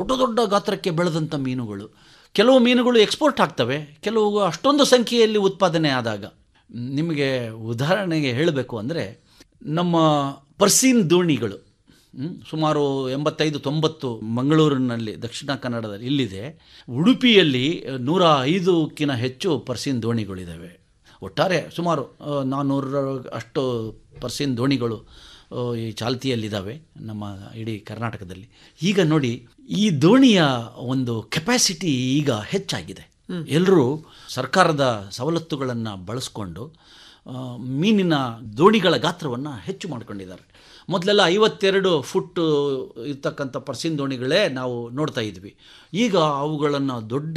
ದೊಡ್ಡ ದೊಡ್ಡ ಗಾತ್ರಕ್ಕೆ ಬೆಳೆದಂಥ ಮೀನುಗಳು ಕೆಲವು ಮೀನುಗಳು ಎಕ್ಸ್ಪೋರ್ಟ್ ಆಗ್ತವೆ ಕೆಲವು ಅಷ್ಟೊಂದು ಸಂಖ್ಯೆಯಲ್ಲಿ ಉತ್ಪಾದನೆ ಆದಾಗ ನಿಮಗೆ ಉದಾಹರಣೆಗೆ ಹೇಳಬೇಕು ಅಂದರೆ ನಮ್ಮ ಪರ್ಸೀನ್ ದೋಣಿಗಳು ಹ್ಮ್, ಸುಮಾರು ಎಂಬತ್ತೈದು ತೊಂಬತ್ತು ಮಂಗಳೂರಿನಲ್ಲಿ ದಕ್ಷಿಣ ಕನ್ನಡದಲ್ಲಿ ಇಲ್ಲಿದೆ ಉಡುಪಿಯಲ್ಲಿ ನೂರ ಐದಕ್ಕಿಂತ ಹೆಚ್ಚು ಪರ್ಸೀನ್ ದೋಣಿಗಳಿದ್ದಾವೆ ಒಟ್ಟಾರೆ ಸುಮಾರು ಆ, ನಾನ್ನೂರ ಅಷ್ಟು ಪರ್ಸೀನ್ ದೋಣಿಗಳು ಆ, ಈ ಚಾಲ್ತಿಯಲ್ಲಿದ್ದಾವೆ ನಮ್ಮ ಇಡೀ ಕರ್ನಾಟಕದಲ್ಲಿ ಈಗ ನೋಡಿ ಈ ದೋಣಿಯ ಒಂದು ಕೆಪಾಸಿಟಿ ಈಗ ಹೆಚ್ಚಾಗಿದೆ ಎಲ್ಲರೂ ಸರ್ಕಾರದ ಸವಲತ್ತುಗಳನ್ನು ಬಳಸ್ಕೊಂಡು ಆ, ಮೀನಿನ ದೋಣಿಗಳ ಗಾತ್ರವನ್ನು ಹೆಚ್ಚು ಮಾಡಿಕೊಂಡಿದ್ದಾರೆ ಮೊದಲೆಲ್ಲ ಐವತ್ತೆರಡು ಫುಟ್ ಇರ್ತಕ್ಕಂಥ ಪರ್ಸಿನ್ ದೋಣಿಗಳೇ ನಾವು ನೋಡ್ತಾ ಇದ್ವಿ ಈಗ ಅವುಗಳನ್ನು ದೊಡ್ಡ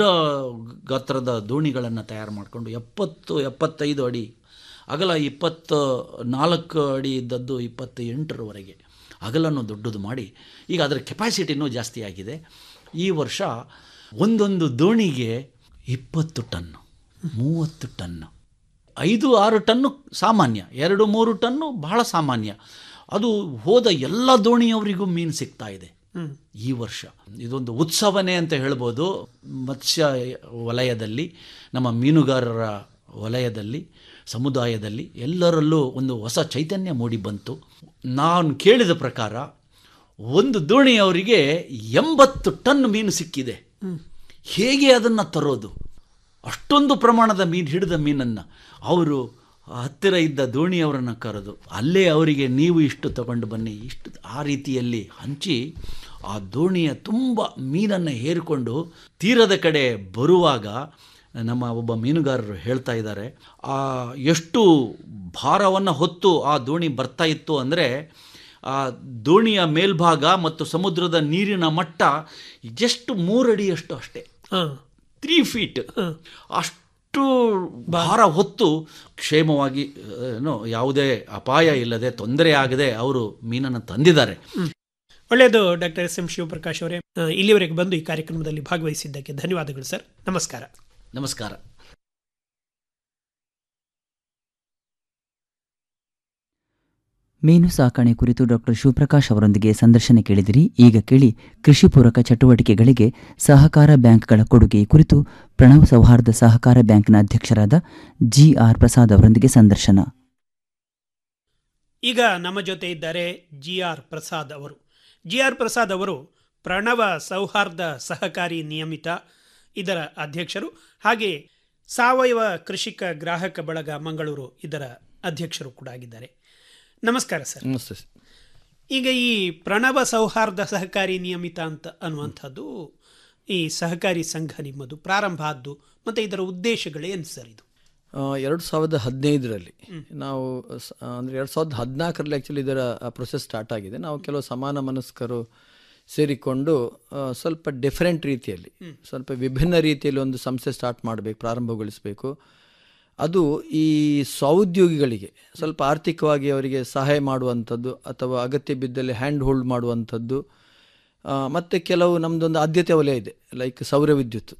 ಗಾತ್ರದ ದೋಣಿಗಳನ್ನು ತಯಾರು ಮಾಡಿಕೊಂಡು ಎಪ್ಪತ್ತು ಎಪ್ಪತ್ತೈದು ಅಡಿ ಅಗಲ ಇಪ್ಪತ್ತು ನಾಲ್ಕು ಅಡಿ ಇದ್ದದ್ದು ಇಪ್ಪತ್ತ ಎಂಟರವರೆಗೆ ಅಗಲನ್ನು ದೊಡ್ಡದು ಮಾಡಿ ಈಗ ಅದರ ಕೆಪಾಸಿಟಿನೂ ಜಾಸ್ತಿ ಆಗಿದೆ ಈ ವರ್ಷ ಒಂದೊಂದು ದೋಣಿಗೆ ಇಪ್ಪತ್ತು ಟನ್ನು ಮೂವತ್ತು ಟನ್ನು ಐದು ಆರು ಟನ್ನು ಸಾಮಾನ್ಯ ಎರಡು ಮೂರು ಟನ್ನು ಬಹಳ ಸಾಮಾನ್ಯ ಅದು ಹೋದ ಎಲ್ಲ ದೋಣಿಯವರಿಗೂ ಮೀನು ಸಿಗ್ತಾ ಇದೆ ಈ ವರ್ಷ ಇದೊಂದು ಉತ್ಸವನೇ ಅಂತ ಹೇಳ್ಬೋದು ಮತ್ಸ್ಯ ವಲಯದಲ್ಲಿ ನಮ್ಮ ಮೀನುಗಾರರ ವಲಯದಲ್ಲಿ ಸಮುದಾಯದಲ್ಲಿ ಎಲ್ಲರಲ್ಲೂ ಒಂದು ಹೊಸ ಚೈತನ್ಯ ಮೂಡಿ ಬಂತು ನಾನು ಕೇಳಿದ ಪ್ರಕಾರ ಒಂದು ದೋಣಿಯವರಿಗೆ ಎಂಬತ್ತು ಟನ್ ಮೀನು ಸಿಕ್ಕಿದೆ ಹೇಗೆ ಅದನ್ನು ತರೋದು ಅಷ್ಟೊಂದು ಪ್ರಮಾಣದ ಮೀನು ಹಿಡಿದ ಮೀನನ್ನು ಅವರು ಹತ್ತಿರ ಇದ್ದ ದೋಣಿಯವರನ್ನು ಕರೆದು ಅಲ್ಲೇ ಅವರಿಗೆ ನೀವು ಇಷ್ಟು ತಗೊಂಡು ಬನ್ನಿ ಇಷ್ಟು ಆ ರೀತಿಯಲ್ಲಿ ಹಂಚಿ ಆ ದೋಣಿಯ ತುಂಬ ಮೀನನ್ನು ಹೇರಿಕೊಂಡು ತೀರದ ಕಡೆ ಬರುವಾಗ ನಮ್ಮ ಒಬ್ಬ ಮೀನುಗಾರರು ಹೇಳ್ತಾ ಇದ್ದಾರೆ ಆ ಎಷ್ಟು ಭಾರವನ್ನು ಹೊತ್ತು ಆ ದೋಣಿ ಬರ್ತಾ ಇತ್ತು ಅಂದರೆ ಆ ದೋಣಿಯ ಮೇಲ್ಭಾಗ ಮತ್ತು ಸಮುದ್ರದ ನೀರಿನ ಮಟ್ಟ ಜಸ್ಟ್ ಮೂರಡಿಯಷ್ಟು ಅಷ್ಟೇ ತ್ರೀ ಫೀಟ್ ಅಷ್ಟು ಭಾರ ಹೊತ್ತು ಕ್ಷೇಮವಾಗಿ ಏನು ಯಾವುದೇ ಅಪಾಯ ಇಲ್ಲದೆ ತೊಂದರೆ ಆಗದೆ ಅವರು ಮೀನನ್ನು ತಂದಿದ್ದಾರೆ ಒಳ್ಳೆಯದು ಡಾಕ್ಟರ್ ಎಸ್ ಎಂ ಶಿವಪ್ರಕಾಶ್ ಅವರೇ ಆ, ಇಲ್ಲಿವರೆಗೆ ಬಂದು ಈ ಕಾರ್ಯಕ್ರಮದಲ್ಲಿ ಭಾಗವಹಿಸಿದ್ದಕ್ಕೆ ಧನ್ಯವಾದಗಳು ಸರ್ ನಮಸ್ಕಾರ ನಮಸ್ಕಾರ ಮೀನು ಸಾಕಣೆ ಕುರಿತು ಡಾಕ್ಟರ್ ಶಿವಪ್ರಕಾಶ್ ಅವರೊಂದಿಗೆ ಸಂದರ್ಶನ ಕೇಳಿದಿರಿ ಈಗ ಕೇಳಿ ಕೃಷಿ ಪೂರಕ ಚಟುವಟಿಕೆಗಳಿಗೆ ಸಹಕಾರ ಬ್ಯಾಂಕ್ಗಳ ಕೊಡುಗೆ ಕುರಿತು ಪ್ರಣವ್ ಸೌಹಾರ್ದ ಸಹಕಾರ ಬ್ಯಾಂಕ್ನ ಅಧ್ಯಕ್ಷರಾದ ಜಿ ಆರ್ ಪ್ರಸಾದ್ ಅವರೊಂದಿಗೆ ಸಂದರ್ಶನ ಈಗ ನಮ್ಮ ಜೊತೆ ಇದ್ದಾರೆ ಜಿ ಆರ್ ಪ್ರಸಾದ್ ಅವರು ಜಿ ಆರ್ ಪ್ರಸಾದ್ ಅವರು ಪ್ರಣವ ಸೌಹಾರ್ದ ಸಹಕಾರಿ ನಿಯಮಿತ ಇದರ ಅಧ್ಯಕ್ಷರು ಹಾಗೆ ಸಾವಯವ ಕೃಷಿಕ ಗ್ರಾಹಕ ಬಳಗ ಮಂಗಳೂರು ಇದರ ಅಧ್ಯಕ್ಷರು ಕೂಡ ಆಗಿದ್ದಾರೆ ನಮಸ್ಕಾರ ಸರ್ ನಮಸ್ತೆ ಈಗ ಈ ಪ್ರಣವ ಸೌಹಾರ್ದ ಸಹಕಾರಿ ನಿಯಮಿತ ಅಂತ ಅನ್ನುವಂಥದ್ದು ಈ ಸಹಕಾರಿ ಸಂಘ ನಿಮ್ಮದು ಪ್ರಾರಂಭ ಆದ್ದು ಮತ್ತು ಇದರ ಉದ್ದೇಶಗಳೇನು ಸರ್ ಇದು ಎರಡು ಸಾವಿರದ ಹದಿನೈದರಲ್ಲಿ ನಾವು ಸ- ಅಂದ್ರೆ ಎರಡು ಸಾವಿರದ ಹದಿನಾಲ್ಕರಲ್ಲಿ ಆ್ಯಕ್ಚುಲಿ ಇದರ ಪ್ರೊಸೆಸ್ ಸ್ಟಾರ್ಟ್ ಆಗಿದೆ ನಾವು ಕೆಲವು ಸಮಾನ ಮನಸ್ಕರು ಸೇರಿಕೊಂಡು ಆ, ಸ್ವಲ್ಪ ಡಿಫರೆಂಟ್ ರೀತಿಯಲ್ಲಿ ಸ್ವಲ್ಪ ವಿಭಿನ್ನ ರೀತಿಯಲ್ಲಿ ಒಂದು ಸಂಸ್ಥೆ ಸ್ಟಾರ್ಟ್ ಮಾಡಬೇಕು ಪ್ರಾರಂಭಗೊಳಿಸಬೇಕು ಅದು ಈ ಸ್ವಉದ್ಯೋಗಿಗಳಿಗೆ ಸ್ವಲ್ಪ ಆರ್ಥಿಕವಾಗಿ ಅವರಿಗೆ ಸಹಾಯ ಮಾಡುವಂಥದ್ದು ಅಥವಾ ಅಗತ್ಯ ಬಿದ್ದಲ್ಲಿ ಹ್ಯಾಂಡ್ ಹೋಲ್ಡ್ ಮಾಡುವಂಥದ್ದು ಆ, ಮತ್ತೆ ಕೆಲವು ನಮ್ಮದೊಂದು ಆದ್ಯತೆ ವಲಯ ಇದೆ ಲೈಕ್ ಸೌರ ವಿದ್ಯುತ್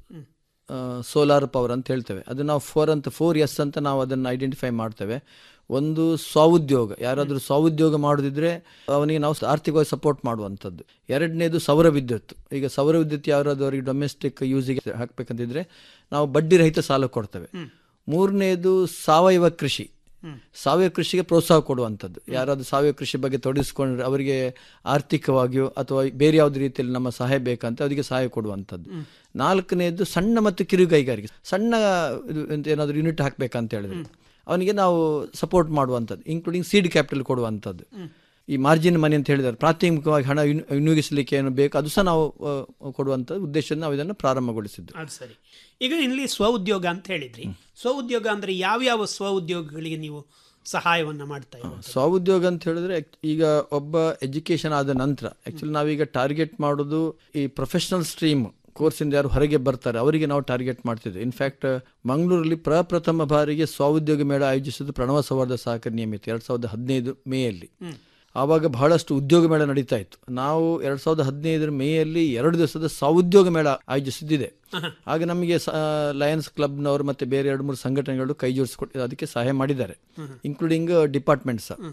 ಸೋಲಾರ್ ಪವರ್ ಅಂತ ಹೇಳ್ತೇವೆ ಅದು ನಾವು ಫೋರ್ ಅಂತ ಫೋರ್ ಎಸ್ ಅಂತ ನಾವು ಅದನ್ನು ಐಡೆಂಟಿಫೈ ಮಾಡ್ತೇವೆ ಒಂದು ಸ್ವಉದ್ಯೋಗ ಯಾರಾದರೂ ಸ್ವಉದ್ಯೋಗ ಮಾಡೋದಿದ್ರೆ ಅವನಿಗೆ ನಾವು ಆರ್ಥಿಕವಾಗಿ ಸಪೋರ್ಟ್ ಮಾಡುವಂಥದ್ದು ಎರಡನೇದು ಸೌರ ವಿದ್ಯುತ್ ಈಗ ಸೌರ ವಿದ್ಯುತ್ ಯಾರಾದರೂ ಅವರಿಗೆ ಡೊಮೆಸ್ಟಿಕ್ ಯೂಸಿಗೆ ಹಾಕಬೇಕಂತಿದ್ರೆ ನಾವು ಬಡ್ಡಿ ರಹಿತ ಸಾಲ ಕೊಡ್ತೇವೆ ಮೂರನೇದು ಸಾವಯವ ಕೃಷಿ ಸಾವಯವ ಕೃಷಿಗೆ ಪ್ರೋತ್ಸಾಹ ಕೊಡುವಂಥದ್ದು ಯಾರಾದರೂ ಸಾವಯವ ಕೃಷಿ ಬಗ್ಗೆ ತೊಡಗಿಸ್ಕೊಂಡ್ರೆ ಅವರಿಗೆ ಆರ್ಥಿಕವಾಗಿಯೋ ಅಥವಾ ಬೇರೆ ಯಾವುದೇ ರೀತಿಯಲ್ಲಿ ನಮ್ಮ ಸಹಾಯ ಬೇಕಂತ ಅವರಿಗೆ ಸಹಾಯ ಕೊಡುವಂಥದ್ದು ನಾಲ್ಕನೇದು ಸಣ್ಣ ಮತ್ತು ಕಿರು ಕೈಗಾರಿಕೆ ಸಣ್ಣ ಇದು ಎಂತ ಏನಾದರೂ ಯೂನಿಟ್ ಹಾಕಬೇಕಂತ ಹೇಳಿದ್ರೆ ಅವನಿಗೆ ನಾವು ಸಪೋರ್ಟ್ ಮಾಡುವಂಥದ್ದು ಇನ್ಕ್ಲೂಡಿಂಗ್ ಸೀಡ್ ಕ್ಯಾಪಿಟಲ್ ಕೊಡುವಂಥದ್ದು ಈ ಮಾರ್ಜಿನ್ ಮನಿ ಅಂತ ಹೇಳಿದ್ದಾರೆ ಪ್ರಾಥಮಿಕವಾಗಿ ಹಣ ವಿನ್- ವಿನಿಯೋಗಿಸಲಿಕ್ಕೆ ಏನು ಬೇಕು ಅದು ಸಹ ನಾವು ಆ, ಕೊಡುವಂಥ ಉದ್ದೇಶದಿಂದ ನಾವು ಇದನ್ನು ಪ್ರಾರಂಭಗೊಳಿಸಿದ್ದು ಅದು ಸರಿ ಈಗ ಇಲ್ಲಿ ಸ್ವ ಉದ್ಯೋಗ ಅಂತ ಹೇಳಿದ್ರಿ ಸ್ವ ಉದ್ಯೋಗ ಅಂದ್ರೆ ಯಾವ್ಯಾವ ಸ್ವ ಉದ್ಯೋಗಗಳಿಗೆ ನೀವು ಸಹಾಯವನ್ನ ಮಾಡ್ತಾ ಇದ್ದೀರಿ ಸ್ವಉದ್ಯೋಗ ಅಂತ ಹೇಳಿದ್ರೆ act- ಈಗ ಒಬ್ಬ ಎಜುಕೇಶನ್ ಆದ ನಂತರ ಆಕ್ಚುಲಿ ನಾವೀಗ ಟಾರ್ಗೆಟ್ ಮಾಡೋದು ಈ ಪ್ರೊಫೆಷನಲ್ ಸ್ಟ್ರೀಮ್ ಕೋರ್ಸಿಂದ ಯಾರು ಹೊರಗೆ ಬರ್ತಾರೆ ಅವರಿಗೆ ನಾವು ಟಾರ್ಗೆಟ್ ಮಾಡ್ತಿದ್ವಿ ಇನ್ಫ್ಯಾಕ್ಟ್ ಮಂಗಳೂರಲ್ಲಿ ಪ್ರಪ್ರಥಮ ಬಾರಿಗೆ ಸ್ವಉದ್ಯೋಗ ಮೇಳ ಆಯೋಜಿಸಿದ್ದು ಪ್ರಣವ ಸೌಹಾರ್ದ ಸಹಕಾರಿ ನಿಯಮಿತ ಎರಡ್ ಸಾವಿರದ ಹದಿನೈದು ಮೇಯಲ್ಲಿ ಆವಾಗ ಬಹಳಷ್ಟು ಉದ್ಯೋಗ ಮೇಳ ನಡೀತಾ ಇತ್ತು ನಾವು ಎರಡ್ ಸಾವಿರದ ಹದಿನೈದರ ಮೇಯಲ್ಲಿ ಎರಡು ದಿವಸದ ಸ್ವಉದ್ಯೋಗ ಮೇಳ ಆಯೋಜಿಸಿದ್ದಿದೆ ಆಗ ನಮಗೆ ಲಯನ್ಸ್ ಕ್ಲಬ್ನವರು ಮತ್ತೆ ಬೇರೆ ಎರಡು ಮೂರು ಸಂಘಟನೆಗಳು ಕೈ ಜೋಡಿಸಿಕೊಟ್ಟು ಅದಕ್ಕೆ ಸಹಾಯ ಮಾಡಿದ್ದಾರೆ ಇನ್ಕ್ಲೂಡಿಂಗ್ ಡಿಪಾರ್ಟ್ಮೆಂಟ್ಸ್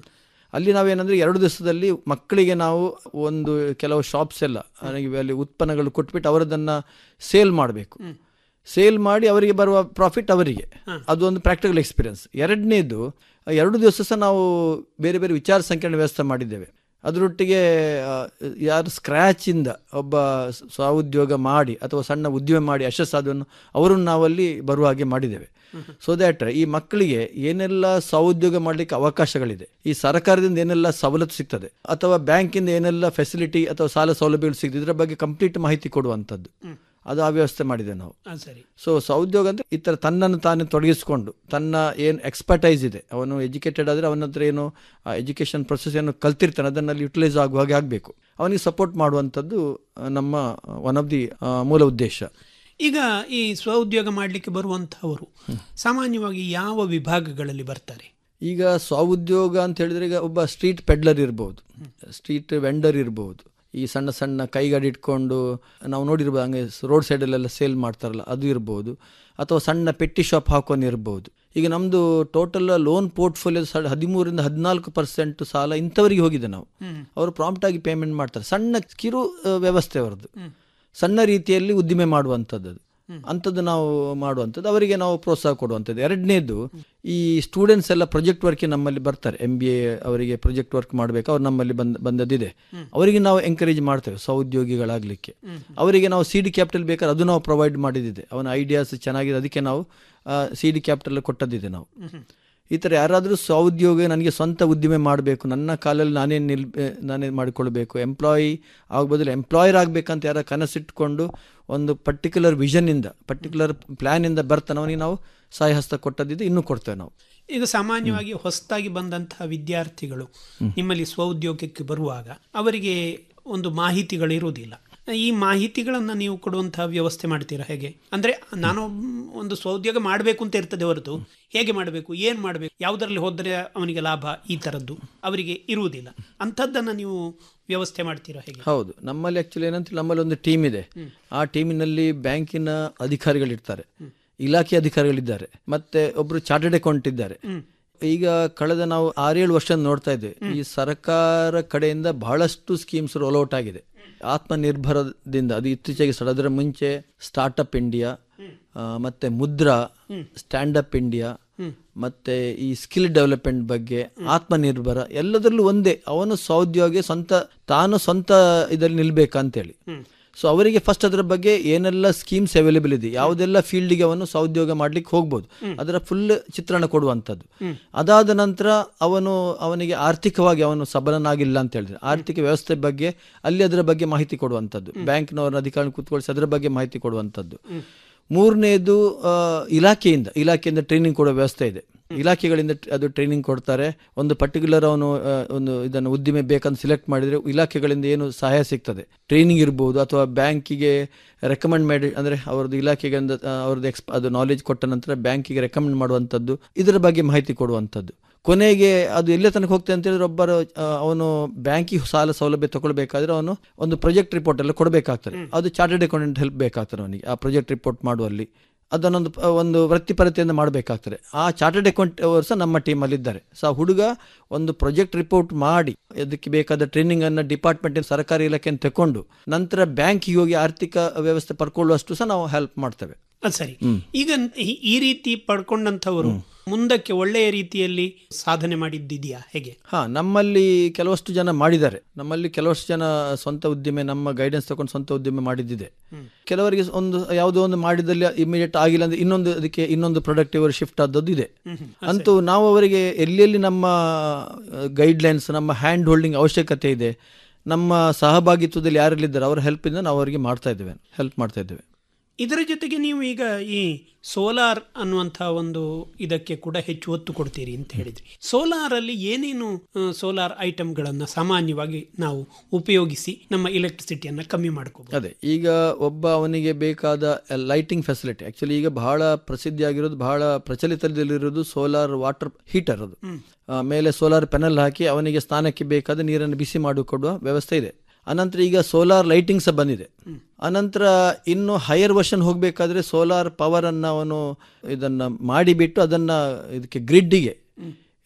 ಅಲ್ಲಿ ನಾವೇನಂದ್ರೆ ಎರಡು ದಿವಸದಲ್ಲಿ ಮಕ್ಕಳಿಗೆ ನಾವು ಒಂದು ಕೆಲವು ಶಾಪ್ಸ್ ಎಲ್ಲ ನನಗೆ ಅಲ್ಲಿ ಉತ್ಪನ್ನಗಳು ಕೊಟ್ಬಿಟ್ಟು ಅವರದನ್ನ ಸೇಲ್ ಮಾಡಬೇಕು ಸೇಲ್ ಮಾಡಿ ಅವರಿಗೆ ಬರುವ ಪ್ರಾಫಿಟ್ ಅವರಿಗೆ ಅದು ಒಂದು ಪ್ರಾಕ್ಟಿಕಲ್ ಎಕ್ಸ್ಪೀರಿಯನ್ಸ್ ಎರಡನೇದು ಎರಡು ದಿವಸ ಸಹ ನಾವು ಬೇರೆ ಬೇರೆ ವಿಚಾರ ಸಂಕಿರಣ ವ್ಯವಸ್ಥೆ ಮಾಡಿದ್ದೇವೆ ಅದರೊಟ್ಟಿಗೆ ಆ, ಯಾರು ಸ್ಕ್ರ್ಯಾಚಿಂದ ಒಬ್ಬ ಸ- ಸ್ವಉದ್ಯೋಗ ಮಾಡಿ ಅಥವಾ ಸಣ್ಣ ಉದ್ಯಮ ಮಾಡಿ ಯಶಸ್ಸಾದವನ್ನು ಅವರನ್ನು ನಾವಲ್ಲಿ ಬರುವ ಹಾಗೆ ಮಾಡಿದ್ದೇವೆ ಸೊ ದ್ಯಾಟ್ ಈ ಮಕ್ಕಳಿಗೆ ಏನೆಲ್ಲ ಸ್ವಉದ್ಯೋಗ ಮಾಡಲಿಕ್ಕೆ ಅವಕಾಶಗಳಿದೆ ಈ ಸರ್ಕಾರದಿಂದ ಏನೆಲ್ಲ ಸವಲತ್ತು ಸಿಗ್ತದೆ ಅಥವಾ ಬ್ಯಾಂಕಿಂದ ಏನೆಲ್ಲ ಫೆಸಿಲಿಟಿ ಅಥವಾ ಸಾಲ ಸೌಲಭ್ಯಗಳು ಸಿಗ್ತದೆ ಇದರ ಬಗ್ಗೆ ಕಂಪ್ಲೀಟ್ ಮಾಹಿತಿ ಕೊಡುವಂಥದ್ದು ಅದು ಆ ವ್ಯವಸ್ಥೆ ಮಾಡಿದೆ ನಾವು ಆ, ಸರಿ ಸೊ ಸ್ವಉದ್ಯೋಗ ಅಂದರೆ ಈ ಥರ ತನ್ನನ್ನು ತಾನೇ ತೊಡಗಿಸಿಕೊಂಡು ತನ್ನ ಏನು ಎಕ್ಸ್ಪರ್ಟೈಸ್ ಇದೆ ಅವನು ಎಜುಕೇಟೆಡ್ ಆದರೆ ಅವನ ಹತ್ರ ಏನು ಎಜುಕೇಷನ್ ಪ್ರೊಸೆಸ್ ಏನು ಕಲ್ತಿರ್ತಾನೆ ಅದನ್ನಲ್ಲಿ ಯುಟಿಲೈಸ್ ಆಗುವ ಹಾಗೆ ಆಗಬೇಕು ಅವನಿಗೆ ಸಪೋರ್ಟ್ ಮಾಡುವಂಥದ್ದು ಆ, ನಮ್ಮ ಒನ್ ಆಫ್ ದಿ ಮೂಲ ಉದ್ದೇಶ ಈಗ ಈ ಸ್ವಉದ್ಯೋಗ ಮಾಡಲಿಕ್ಕೆ ಬರುವಂತಹವರು ಸಾಮಾನ್ಯವಾಗಿ ಯಾವ ವಿಭಾಗಗಳಲ್ಲಿ ಬರ್ತಾರೆ ಈಗ ಸ್ವಉದ್ಯೋಗ ಅಂತ ಹೇಳಿದ್ರೆ ಈಗ ಒಬ್ಬ ಸ್ಟ್ರೀಟ್ ಪೆಡ್ಲರ್ ಇರ್ಬೋದು ಸ್ಟ್ರೀಟ್ ವೆಂಡರ್ ಇರ್ಬೋದು ಈ ಸಣ್ಣ ಸಣ್ಣ ಕೈಗಾಡಿ ಇಟ್ಕೊಂಡು ನಾವು ನೋಡಿರ್ಬೋದು ಹಂಗೆ ರೋಡ್ ಸೈಡಲ್ಲೆಲ್ಲ ಸೇಲ್ ಮಾಡ್ತಾರಲ್ಲ ಅದು ಇರ್ಬೋದು ಅಥವಾ ಸಣ್ಣ ಪೆಟ್ಟಿ ಶಾಪ್ ಹಾಕೊಂಡು ಇರ್ಬೋದು ಈಗ ನಮ್ಮದು ಟೋಟಲ್ ಲೋನ್ ಪೋರ್ಟ್ಫೋಲಿಯೋ ಹದಿಮೂರಿಂದ ಹದಿನಾಲ್ಕು ಪರ್ಸೆಂಟ್ ಸಾಲ ಇಂಥವರಿಗೆ ಹೋಗಿದೆ ನಾವು ಅವರು ಪ್ರಾಂಪ್ಟ್ ಆಗಿ ಪೇಮೆಂಟ್ ಮಾಡ್ತಾರೆ ಸಣ್ಣ ಕಿರು ಆ, ವ್ಯವಸ್ಥೆ ಅವರದ್ದು ಸಣ್ಣ ರೀತಿಯಲ್ಲಿ ಉದ್ದಿಮೆ ಮಾಡುವಂಥದ್ದು ಅದು. ಅಂಥದ್ದು ನಾವು ಮಾಡುವಂಥದ್ದು ಅವರಿಗೆ ನಾವು ಪ್ರೋತ್ಸಾಹ ಕೊಡುವಂಥದ್ದು ಎರಡನೇದು ಈ ಸ್ಟೂಡೆಂಟ್ಸ್ ಎಲ್ಲ ಪ್ರಾಜೆಕ್ಟ್ ವರ್ಕ್ ನಮ್ಮಲ್ಲಿ ಬರ್ತಾರೆ ಎಂ ಬಿ ಎ ಅವರಿಗೆ ಪ್ರಾಜೆಕ್ಟ್ ವರ್ಕ್ ಮಾಡಬೇಕು ಅವ್ರು ನಮ್ಮಲ್ಲಿ ಬಂದ ಬಂದದ್ದಿದೆ ಅವರಿಗೆ ನಾವು ಎಂಕರೇಜ್ ಮಾಡ್ತೇವೆ ಸಹೋದ್ಯೋಗಿಗಳಾಗಲಿಕ್ಕೆ ಅವರಿಗೆ ನಾವು ಸಿ ಡಿ ಕ್ಯಾಪಿಟಲ್ ಬೇಕಾದ್ರೆ ಅದು ನಾವು ಪ್ರೊವೈಡ್ ಮಾಡಿದ್ದಿದೆ ಅವನ ಐಡಿಯಾಸ್ ಚೆನ್ನಾಗಿದೆ ಅದಕ್ಕೆ ನಾವು ಸಿ ಡಿ ಕ್ಯಾಪಿಟಲ್ ಕೊಟ್ಟದ್ದಿದೆ ನಾವು ಈ ಥರ ಯಾರಾದರೂ ಸ್ವಉದ್ಯೋಗ ನನಗೆ ಸ್ವಂತ ಉದ್ದಿಮೆ ಮಾಡಬೇಕು ನನ್ನ ಕಾಲಲ್ಲಿ ನಾನೇ ನಿಲ್ ನಾನೇ ಮಾಡಿಕೊಳ್ಬೇಕು ಎಂಪ್ಲಾಯಿ ಆಗ ಬದಲು ಎಂಪ್ಲಾಯರ್ ಆಗಬೇಕಂತ ಯಾರ ಕನಸಿಟ್ಕೊಂಡು ಒಂದು ಪರ್ಟಿಕ್ಯುಲರ್ ವಿಷನ್ನಿಂದ ಪರ್ಟಿಕ್ಯುಲರ್ ಪ್ಲ್ಯಾನಿಂದ ಬರ್ತಾನೆ ಅವನಿಗೆ ನಾವು ಸಹಾಯ ಹಸ್ತ ಕೊಟ್ಟದಿದ್ದು ಇನ್ನೂ ಕೊಡ್ತೇವೆ ನಾವು ಈಗ ಸಾಮಾನ್ಯವಾಗಿ ಹೊಸದಾಗಿ ಬಂದಂತಹ ವಿದ್ಯಾರ್ಥಿಗಳು ನಿಮ್ಮಲ್ಲಿ ಸ್ವಉದ್ಯೋಗಕ್ಕೆ ಬರುವಾಗ ಅವರಿಗೆ ಒಂದು ಮಾಹಿತಿಗಳು ಇರುವುದಿಲ್ಲ ಈ ಮಾಹಿತಿಗಳನ್ನು ನೀವು ಕೊಡುವಂತಹ ವ್ಯವಸ್ಥೆ ಮಾಡ್ತೀರಾ ಹೇಗೆ ಅಂದ್ರೆ ನಾನು ಒಂದು ಸ್ವಉದ್ಯೋಗ ಮಾಡಬೇಕು ಅಂತ ಇರ್ತದೆ ಹೊರತು ಹೇಗೆ ಮಾಡಬೇಕು ಏನು ಮಾಡಬೇಕು ಯಾವುದರಲ್ಲಿ ಹೋದರೆ ಅವನಿಗೆ ಲಾಭ ಈ ಥರದ್ದು ಅವರಿಗೆ ಇರುವುದಿಲ್ಲ ಅಂಥದ್ದನ್ನು ನೀವು ವ್ಯವಸ್ಥೆ ಮಾಡ್ತೀರಾ ಹೇಗೆ ಹೌದು ನಮ್ಮಲ್ಲಿ ಆ್ಯಕ್ಚುಲಿ ಏನಂತ ನಮ್ಮಲ್ಲಿ ಒಂದು ಟೀಮ್ ಇದೆ ಆ ಟೀಮಿನಲ್ಲಿ ಬ್ಯಾಂಕಿನ ಅಧಿಕಾರಿಗಳಿರ್ತಾರೆ ಇಲಾಖೆ ಅಧಿಕಾರಿಗಳಿದ್ದಾರೆ ಮತ್ತೆ ಒಬ್ರು ಚಾರ್ಟೆಡ್ ಅಕೌಂಟ್ ಇದ್ದಾರೆ ಈಗ ಕಳೆದ ನಾವು ಆರೇಳು ವರ್ಷ ನೋಡ್ತಾ ಇದ್ದೇವೆ ಈ ಸರ್ಕಾರ ಕಡೆಯಿಂದ ಬಹಳಷ್ಟು ಸ್ಕೀಮ್ಸ್ ರೋಲ್ಔಟ್ ಆಗಿದೆ ಆತ್ಮನಿರ್ಭರದಿಂದ ಅದು ಇತ್ತೀಚೆಗೆ ಸಡ ಅದರ ಮುಂಚೆ ಸ್ಟಾರ್ಟಪ್ ಇಂಡಿಯಾ ಆ, ಮತ್ತೆ ಮುದ್ರಾ ಸ್ಟ್ಯಾಂಡ್ ಅಪ್ ಇಂಡಿಯಾ ಮತ್ತೆ ಈ ಸ್ಕಿಲ್ ಡೆವಲಪ್ಮೆಂಟ್ ಬಗ್ಗೆ ಆತ್ಮನಿರ್ಭರ ಎಲ್ಲದರಲ್ಲೂ ಒಂದೇ ಅವನು ಸ್ವಉದ್ಯೋಗಿ ಸ್ವಂತ ತಾನು ಸ್ವಂತ ಇದರಲ್ಲಿ ನಿಲ್ಬೇಕಂತೇಳಿ ಸೊ ಅವರಿಗೆ ಫಸ್ಟ್ ಅದರ ಬಗ್ಗೆ ಏನೆಲ್ಲ ಸ್ಕೀಮ್ಸ್ ಅವೈಲೇಬಲ್ ಇದೆ ಯಾವುದೆಲ್ಲ ಫೀಲ್ಡ್ಗೆ ಅವನು ಸ್ವಉದ್ಯೋಗ ಮಾಡ್ಲಿಕ್ಕೆ ಹೋಗ್ಬೋದು ಅದರ ಫುಲ್ ಚಿತ್ರಣ ಕೊಡುವಂಥದ್ದು ಅದಾದ ನಂತರ ಅವನು ಅವನಿಗೆ ಆರ್ಥಿಕವಾಗಿ ಅವನು ಸಬಲನಾಗಿಲ್ಲ ಅಂತ ಹೇಳಿದ್ರೆ ಆರ್ಥಿಕ ವ್ಯವಸ್ಥೆ ಬಗ್ಗೆ ಅಲ್ಲಿ ಅದರ ಬಗ್ಗೆ ಮಾಹಿತಿ ಕೊಡುವಂಥದ್ದು ಬ್ಯಾಂಕ್ನವರ ಅಧಿಕಾರಿ ಕೂತ್ಕೊಳಿಸಿ ಅದರ ಬಗ್ಗೆ ಮಾಹಿತಿ ಕೊಡುವಂಥದ್ದು ಮೂರನೇದು ಆ, ಇಲಾಖೆಯಿಂದ ಇಲಾಖೆಯಿಂದ ಟ್ರೈನಿಂಗ್ ಕೊಡೋ ವ್ಯವಸ್ಥೆ ಇದೆ ಇಲಾಖೆಗಳಿಂದ ಟ್- ಅದು ಟ್ರೈನಿಂಗ್ ಕೊಡ್ತಾರೆ ಒಂದು ಪರ್ಟಿಕ್ಯುಲರ್ ಅವನು ಆ, ಒಂದು ಇದನ್ನು ಉದ್ದಿಮೆ ಬೇಕಂತ ಸಿಲೆಕ್ಟ್ ಮಾಡಿದರೆ ಇಲಾಖೆಗಳಿಂದ ಏನು ಸಹಾಯ ಸಿಗ್ತದೆ ಟ್ರೈನಿಂಗ್ ಇರ್ಬೋದು ಅಥವಾ ಬ್ಯಾಂಕಿಗೆ ರೆಕಮೆಂಡ್ ಮಾಡಿ ಅಂದರೆ ಅವ್ರದ್ದು ಇಲಾಖೆಗೆ ಒಂದು, ಆ, ಅವ್ರದ್ದು ಎಕ್ಸ್ ಅದು ನಾಲೆಜ್ ಕೊಟ್ಟ ನಂತರ ಬ್ಯಾಂಕಿಗೆ ರೆಕಮೆಂಡ್ ಮಾಡುವಂಥದ್ದು ಇದರ ಬಗ್ಗೆ ಮಾಹಿತಿ ಕೊಡುವಂಥದ್ದು ಕೊನೆಗೆ ಅದು ಎಲ್ಲೇ ತನಕ ಹೋಗ್ತದೆ ಅಂತ ಹೇಳಿದ್ರೆ ಒಬ್ಬರು ಆ, ಅವನು ಬ್ಯಾಂಕಿಗೆ ಸಾಲ ಸೌಲಭ್ಯ ತಗೊಳ್ಬೇಕಾದ್ರೆ ಅವನು ಒಂದು ಪ್ರಾಜೆಕ್ಟ್ ರಿಪೋರ್ಟ್ ಎಲ್ಲ ಕೊಡಬೇಕಾಗ್ತದೆ ಅದು ಚಾರ್ಟೆಡ್ ಅಕೌಂಟೆಂಟ್ ಹೆಲ್ಪ್ ಬೇಕಾಗ್ತದೆ ಅವನಿಗೆ ಆ ಪ್ರಾಜೆಕ್ಟ್ ರಿಪೋರ್ಟ್ ಮಾಡುವಲ್ಲಿ ಅದನ್ನೊಂದು ಪ- ಒಂದು ವೃತ್ತಿಪರತೆಯಿಂದ ಮಾಡಬೇಕಾಗ್ತದೆ ಆ ಚಾರ್ಟೆಡ್ ಅಕೌಂಟ್ ಅವರು ಸಹ ನಮ್ಮ ಟೀಮಲ್ಲಿ ಇದ್ದಾರೆ ಸೊ ಆ ಹುಡುಗ ಒಂದು ಪ್ರಾಜೆಕ್ಟ್ ರಿಪೋರ್ಟ್ ಮಾಡಿ ಅದಕ್ಕೆ ಬೇಕಾದ ಟ್ರೈನಿಂಗ್ ಅನ್ನು ಡಿಪಾರ್ಟ್ಮೆಂಟ್ ಸರ್ಕಾರಿ ಇಲಾಖೆಯನ್ನು ತಕೊಂಡು ನಂತರ ಬ್ಯಾಂಕಿಗೆ ಹೋಗಿ ಆರ್ಥಿಕ ವ್ಯವಸ್ಥೆ ಪಡ್ಕೊಳ್ಳುವಷ್ಟು ಸಹ ನಾವು ಹೆಲ್ಪ್ ಮಾಡ್ತೇವೆ ಅದು ಸರಿ ಈಗ ಈ- ಈ ರೀತಿ ಪಡ್ಕೊಂಡಂಥವರು ಮುಂದಕ್ಕೆ ಒಳ್ಳೆಯ ರೀತಿಯಲ್ಲಿ ಸಾಧನೆ ಮಾಡಿದ್ದಿದೆಯಾ ಹೇಗೆ ಹಾ ನಮ್ಮಲ್ಲಿ ಕೆಲವಷ್ಟು ಜನ ಮಾಡಿದ್ದಾರೆ ನಮ್ಮಲ್ಲಿ ಕೆಲವಷ್ಟು ಜನ ಸ್ವಂತ ಉದ್ದಿಮೆ ನಮ್ಮ ಗೈಡೆನ್ಸ್ ತಗೊಂಡು ಸ್ವಂತ ಉದ್ದಿಮೆ ಮಾಡಿದ್ದಿದೆ ಕೆಲವರಿಗೆ ಒಂದು ಯಾವುದೋ ಒಂದು ಮಾಡಿದಲ್ಲಿ ಇಮಿಡಿಯೇಟ್ ಆಗಿಲ್ಲ ಅಂದ್ರೆ ಇನ್ನೊಂದು ಅದಕ್ಕೆ ಇನ್ನೊಂದು ಪ್ರಾಡಕ್ಟ್ ಇವರು ಶಿಫ್ಟ್ ಆದದ್ದು ಇದೆ ಅಂತೂ ನಾವು ಅವರಿಗೆ ಎಲ್ಲೆಲ್ಲಿ ನಮ್ಮ ಗೈಡ್ಲೈನ್ಸ್ ನಮ್ಮ ಹ್ಯಾಂಡ್ ಹೋಲ್ಡಿಂಗ್ ಅವಶ್ಯಕತೆ ಇದೆ ನಮ್ಮ ಸಹಭಾಗಿತ್ವದಲ್ಲಿ ಯಾರೆಲ್ಲಿದ್ದಾರೆ ಅವರ ಹೆಲ್ಪಿಂದ ನಾವು ಅವರಿಗೆ ಮಾಡ್ತಾ ಇದ್ದೇವೆ ಹೆಲ್ಪ್ ಮಾಡ್ತಾ ಇದ್ದೇವೆ ಇದರ ಜೊತೆಗೆ ನೀವು ಈಗ ಈ ಸೋಲಾರ್ ಅನ್ನುವಂಥ ಒಂದು ಇದಕ್ಕೆ ಕೂಡ ಹೆಚ್ಚು ಒತ್ತು ಕೊಡ್ತೀರಿ ಅಂತ ಹೇಳಿದ್ರಿ ಸೋಲಾರ್ ಅಲ್ಲಿ ಏನೇನು ಸೋಲಾರ್ ಐಟಮ್ಗಳನ್ನು ಸಾಮಾನ್ಯವಾಗಿ ನಾವು ಉಪಯೋಗಿಸಿ ನಮ್ಮ ಎಲೆಕ್ಟ್ರಿಸಿಟಿಯನ್ನು ಕಮ್ಮಿ ಮಾಡ್ಕೋಬಹುದು ಅದೇ ಈಗ ಒಬ್ಬ ಅವನಿಗೆ ಬೇಕಾದ ಲೈಟಿಂಗ್ ಫೆಸಿಲಿಟಿ ಆಕ್ಚುಲಿ ಈಗ ಬಹಳ ಪ್ರಸಿದ್ಧಿಯಾಗಿರೋದು ಬಹಳ ಪ್ರಚಲಿತದಲ್ಲಿರೋದು ಸೋಲಾರ್ ವಾಟರ್ ಹೀಟರ್ ಅದು ಆ, ಮೇಲೆ ಸೋಲಾರ್ ಪೆನಲ್ ಹಾಕಿ ಅವನಿಗೆ ಸ್ನಾನಕ್ಕೆ ಬೇಕಾದ ನೀರನ್ನು ಬಿಸಿ ಮಾಡಿಕೊಡುವ ವ್ಯವಸ್ಥೆ ಇದೆ ಅನಂತರ ಈಗ ಸೋಲಾರ್ ಲೈಟಿಂಗ್ ಸಹ ಬಂದಿದೆ ಅನಂತರ ಇನ್ನು ಹೈಯರ್ ವರ್ಷನ್ ಹೋಗಬೇಕಾದ್ರೆ ಸೋಲಾರ್ ಪವರ್ ಅನ್ನು ಅವನು ಇದನ್ನ ಮಾಡಿಬಿಟ್ಟು ಅದನ್ನ ಇದಕ್ಕೆ ಗ್ರಿಡ್ಡಿಗೆ